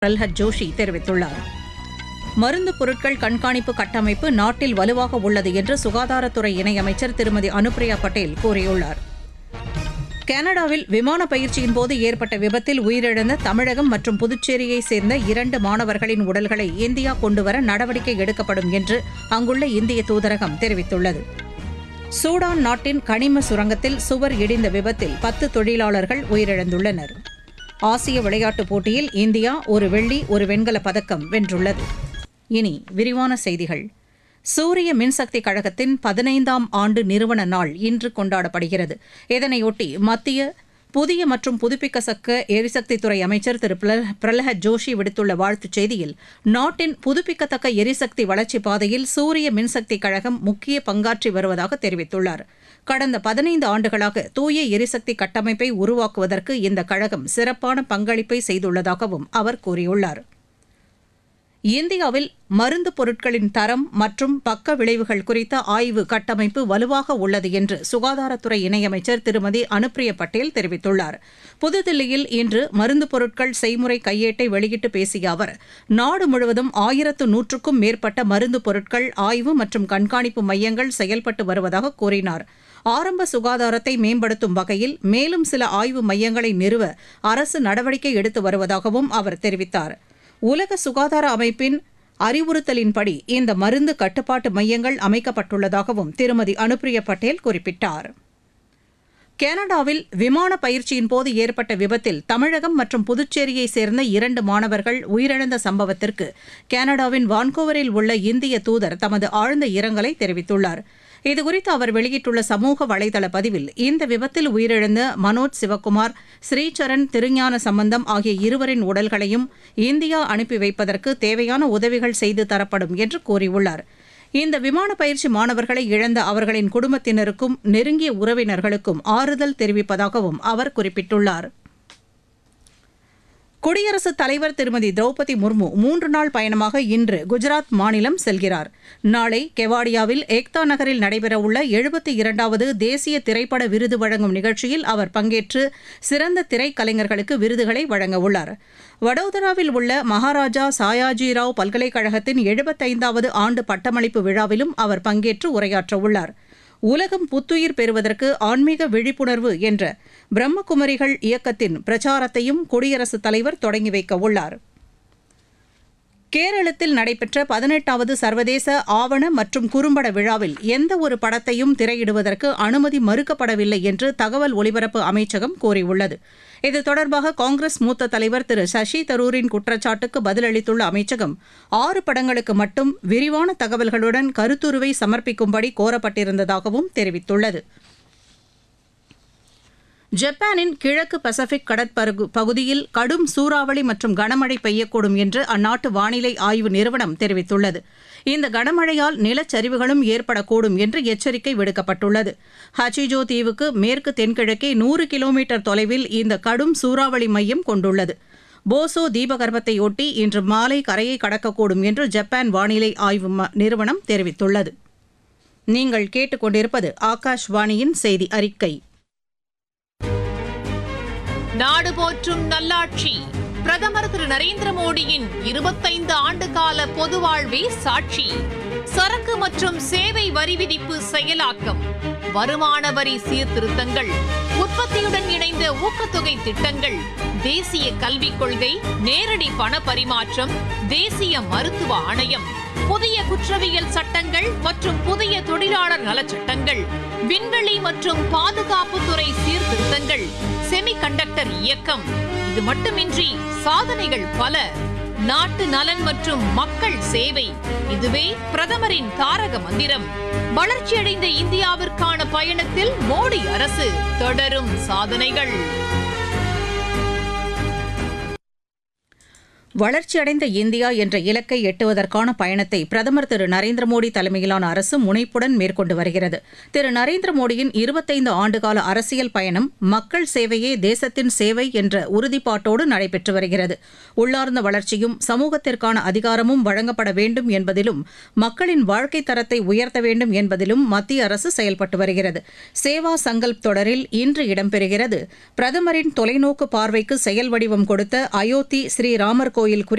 பிரல்ஹத் ஜோஷி தெரிவித்துள்ளார் மருந்து பொருட்கள் கண்காணிப்பு கட்டமைப்பு நாட்டில் வலுவாக உள்ளது என்று சுகாதாரத்துறை இணையமைச்சர் திருமதி அனுப்பிரியா பட்டேல் கூறியுள்ளார் கனடாவில் விமான பயிற்சியின் போது ஏற்பட்ட விபத்தில் உயிரிழந்த தமிழகம் மற்றும் புதுச்சேரியைச் சேர்ந்த இரண்டு மாணவர்களின் உடல்களை இந்தியா கொண்டுவர நடவடிக்கை எடுக்கப்படும் என்று அங்குள்ள இந்திய தூதரகம் தெரிவித்துள்ளது சூடான் நாட்டின் கனிம சுரங்கத்தில் சுவர் இடிந்த விபத்தில் பத்து தொழிலாளர்கள் உயிரிழந்துள்ளனர் ஆசிய விளையாட்டுப் போட்டியில் இந்தியா ஒரு வெள்ளி ஒரு வெண்கலப் பதக்கம் வென்றுள்ளது இனி விரிவான செய்திகள் சூரிய மின்சக்தி கழகத்தின் பதினைந்தாம் ஆண்டு நிறுவன நாள் இன்று கொண்டாடப்படுகிறது இதனையொட்டி மத்திய புதிய மற்றும் புதுப்பிக்கத்தக்க எரிசக்தித்துறை அமைச்சர் திரு பிரல- பிரல்ஹத் ஜோஷி விடுத்துள்ள வாழ்த்துச் செய்தியில் நாட்டின் புதுப்பிக்கத்தக்க எரிசக்தி வளர்ச்சிப் பாதையில் சூரிய மின்சக்தி கழகம் முக்கிய பங்காற்றி வருவதாக தெரிவித்துள்ளார் கடந்த பதினைந்து ஆண்டுகளாக தூய எரிசக்தி கட்டமைப்பை உருவாக்குவதற்கு இந்த கழகம் சிறப்பான பங்களிப்பை செய்துள்ளதாகவும் அவர் கூறியுள்ளார் இந்தியாவில் மருந்து பொருட்களின் தரம் மற்றும் பக்க விளைவுகள் குறித்த ஆய்வு கட்டமைப்பு வலுவாக உள்ளது என்று சுகாதாரத்துறை இணையமைச்சர் திருமதி அனுப்பிரியா பட்டேல் தெரிவித்துள்ளார் புதுதில்லியில் இன்று மருந்து பொருட்கள் செய்முறை கையேட்டை வெளியிட்டு பேசிய அவர் நாடு முழுவதும் ஆயிரத்து நூற்றுக்கும் மேற்பட்ட மருந்து பொருட்கள் ஆய்வு மற்றும் கண்காணிப்பு மையங்கள் செயல்பட்டு வருவதாக கூறினார் ஆரம்ப சுகாதாரத்தை மேம்படுத்தும் வகையில் மேலும் சில ஆய்வு மையங்களை நிறுவ அரசு நடவடிக்கை எடுத்து வருவதாகவும் அவர் தெரிவித்தார் உலக சுகாதார அமைப்பின் அறிவுறுத்தலின்படி இந்த மருந்து கட்டுப்பாட்டு மையங்கள் அமைக்கப்பட்டுள்ளதாகவும் திருமதி அனுப்பிரியா பட்டேல் குறிப்பிட்டார் கனடாவில் விமான பயிற்சியின் போது ஏற்பட்ட விபத்தில் தமிழகம் மற்றும் புதுச்சேரியைச் சேர்ந்த இரண்டு மாணவர்கள் உயிரிழந்த சம்பவத்திற்கு கனடாவின் வான்கோவரில் உள்ள இந்திய தூதர் தமது ஆழ்ந்த இரங்கலை தெரிவித்துள்ளார் இதுகுறித்து அவர் வெளியிட்டுள்ள சமூக வலைதள பதிவில் இந்த விபத்தில் உயிரிழந்த மனோஜ் சிவக்குமார் ஸ்ரீசரண் திருஞான சம்பந்தம் ஆகிய இருவரின் உடல்களையும் இந்தியா அனுப்பி வைப்பதற்கு தேவையான உதவிகள் செய்து தரப்படும் என்று கூறியுள்ளார் இந்த விமான பயிற்சி மாணவர்களை இழந்த அவர்களின் குடும்பத்தினருக்கும் நெருங்கிய உறவினர்களுக்கும் ஆறுதல் தெரிவிப்பதாகவும் அவர் குறிப்பிட்டுள்ளார் குடியரசுத் தலைவர் திருமதி திரௌபதி முர்மு மூன்று நாள் பயணமாக இன்று குஜராத் மாநிலம் செல்கிறார் நாளை கெவாடியாவில் ஏக்தா நகரில் நடைபெறவுள்ள எழுபத்தி இரண்டாவது தேசிய திரைப்பட விருது வழங்கும் நிகழ்ச்சியில் அவர் பங்கேற்று சிறந்த திரைக்கலைஞர்களுக்கு விருதுகளை வழங்கவுள்ளார் வடோதராவில் உள்ள மகாராஜா சாயாஜிராவ் பல்கலைக்கழகத்தின் எழுபத்தைந்தாவது ஆண்டு பட்டமளிப்பு விழாவிலும் அவர் பங்கேற்று உரையாற்றவுள்ளார் உலகம் புத்துயிர் பெறுவதற்கு ஆன்மீக விழிப்புணர்வு என்ற பிரம்மகுமரிகள் இயக்கத்தின் பிரச்சாரத்தையும் குடியரசுத் தலைவர் தொடங்கி வைக்க உள்ளார் கேரளத்தில் நடைபெற்ற பதினெட்டாவது சர்வதேச ஆவண மற்றும் குறும்பட விழாவில் எந்த ஒரு படத்தையும் திரையிடுவதற்கு அனுமதி மறுக்கப்படவில்லை என்று தகவல் ஒலிபரப்பு அமைச்சகம் கூறியுள்ளது இது தொடர்பாக காங்கிரஸ் மூத்த தலைவர் திரு சசி தரூரின் குற்றச்சாட்டுக்கு பதிலளித்துள்ள அமைச்சகம் ஆறு படங்களுக்கு மட்டும் விரிவான தகவல்களுடன் கருத்துருவை சமர்ப்பிக்கும்படி கோரப்பட்டிருந்ததாகவும் தெரிவித்துள்ளது ஜப்பானின் கிழக்கு பசிபிக் கடற்பரகு பகுதியில் கடும் சூறாவளி மற்றும் கனமழை பெய்யக்கூடும் என்று அந்நாட்டு வானிலை ஆய்வு நிறுவனம் தெரிவித்துள்ளது இந்த கனமழையால் நிலச்சரிவுகளும் ஏற்படக்கூடும் என்று எச்சரிக்கை விடுக்கப்பட்டுள்ளது ஹச்சிஜோ தீவுக்கு மேற்கு தென்கிழக்கே நூறு கிலோமீட்டர் தொலைவில் இந்த கடும் சூறாவளி மையம் கொண்டுள்ளது போசோ தீபகற்பத்தையொட்டி இன்று மாலை கரையை கடக்கக்கூடும் என்று ஜப்பான் வானிலை ஆய்வு ம- நிறுவனம் தெரிவித்துள்ளது நீங்கள் கேட்டுக்கொண்டிருப்பது ஆகாஷ்வாணியின் செய்தி அறிக்கை நாடு போற்றும் நல்லாட்சி பிரதமர் திரு நரேந்திர மோடியின் இருபத்தைந்து ஆண்டு கால பொது வாழ்வே சாட்சி சரக்கு மற்றும் சேவை வரி விதிப்பு செயலாக்கம் வருமான வரி சீர்திருத்தங்கள் உற்பத்தியுடன் இணைந்த ஊக்கத்தொகை திட்டங்கள் தேசிய கல்விக் கொள்கை நேரடி பண பரிமாற்றம் தேசிய மருத்துவ ஆணையம் புதிய குற்றவியல் சட்டங்கள் மற்றும் புதிய தொழிலாளர் நலச் சட்டங்கள் விண்வெளி மற்றும் பாதுகாப்புத்துறை சீர்திருத்தங்கள் செமிகண்டக்டர் இயக்கம் இது மட்டுமின்றி சாதனைகள் பல நாட்டு நலன் மற்றும் மக்கள் சேவை இதுவே பிரதமரின் தாரக மந்திரம் வளர்ச்சியடைந்த இந்தியாவிற்கான பயணத்தில் மோடி அரசு தொடரும் சாதனைகள் வளர்ச்சியடைந்த இந்தியா என்ற இலக்கை எட்டுவதற்கான பயணத்தை பிரதமர் திரு நரேந்திர மோடி தலைமையிலான அரசு முனைப்புடன் மேற்கொண்டு வருகிறது திரு நரேந்திர மோடியின் இருபத்தைந்து ஆண்டுகால அரசியல் பயணம் மக்கள் சேவையே தேசத்தின் சேவை என்ற உறுதிப்பாட்டோடு நடைபெற்று வருகிறது உள்ளார்ந்த வளர்ச்சியும் சமூகத்திற்கான அதிகாரமும் வழங்கப்பட வேண்டும் என்பதிலும் மக்களின் வாழ்க்கை தரத்தை உயர்த்த வேண்டும் என்பதிலும் மத்திய அரசு செயல்பட்டு வருகிறது சேவா சங்கல்ப் தொடரில் இன்று இடம்பெறுகிறது பிரதமரின் தொலைநோக்கு பார்வைக்கு செயல் வடிவம் கொடுத்த அயோத்தி ஸ்ரீராமர் கோவில் கோயில் குறி